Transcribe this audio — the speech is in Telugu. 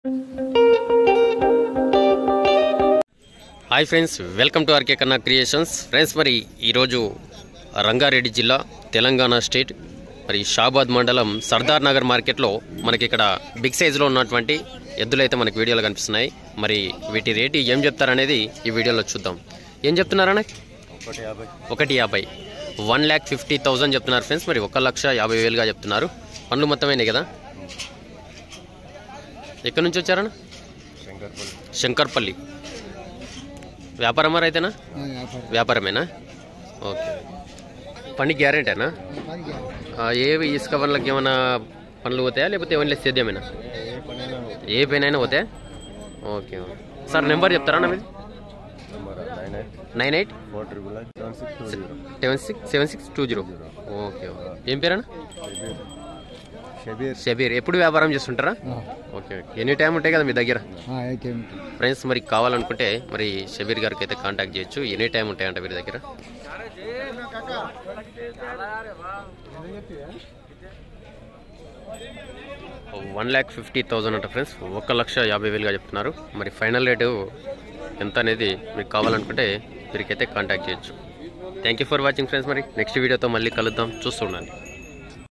hi friends welcome to RK Kanna creations friends మరి ఈరోజు రంగారెడ్డి జిల్లా తెలంగాణ స్టేట్ మరి షాబాద్ మండలం సర్దార్ నగర్ మార్కెట్లో మనకి ఇక్కడ బిగ్ సైజులో ఉన్నటువంటి ఎద్దులు అయితే మనకి వీడియోలో కనిపిస్తున్నాయి మరి వీటి రేటు ఏం చెప్తారనేది ఈ వీడియోలో చూద్దాం ఏం చెప్తున్నారన్న ఒకటి యాభై ఒకటి యాభై వన్ ల్యాక్ ఫిఫ్టీ థౌజండ్ చెప్తున్నారు ఫ్రెండ్స్ మరి ఒక లక్ష యాభై వేలుగా చెప్తున్నారు పనులు మొత్తమైనాయి కదా ఎక్కడి నుంచి వచ్చారన్న శంకర్పల్లి శంకర్పల్లి వ్యాపారం మరి అయితేనా వ్యాపారమేనా ఓకే పని గ్యారెంటీనా ఏ ఇసుక పనులకి ఏమైనా పనులు పోతాయా లేకపోతే ఏమైనా సేద్యమేనా ఏ పనైనా ఏ పైన పోతాయా ఓకే ఓకే సార్ నెంబర్ చెప్తారా నా మీది number nine eight nine eight four triple eight seven six two zero seven six seven six two zero okay okay ఏం పేరన్నా షబీర్ షబీర్ ఎప్పుడు వ్యాపారం చేస్తుంటారా ఓకే ఓకే ఎనీ టైం ఉంటాయి కదా మీ దగ్గర ఫ్రెండ్స్ మరి కావాలనుకుంటే మరి షబీర్ గారికి అయితే కాంటాక్ట్ చేయొచ్చు ఎనీ టైం ఉంటాయంట వీరి దగ్గర వన్ ల్యాక్ ఫిఫ్టీ థౌజండ్ అంట ఫ్రెండ్స్ ఒక లక్ష యాభై వేలుగా చెప్తున్నారు మరి ఫైనల్ రేటు ఎంత అనేది మీకు కావాలనుకుంటే వీరికైతే కాంటాక్ట్ చేయొచ్చు thank you for watching friends మరి నెక్స్ట్ వీడియోతో మళ్ళీ కలుద్దాం చూస్తుండండి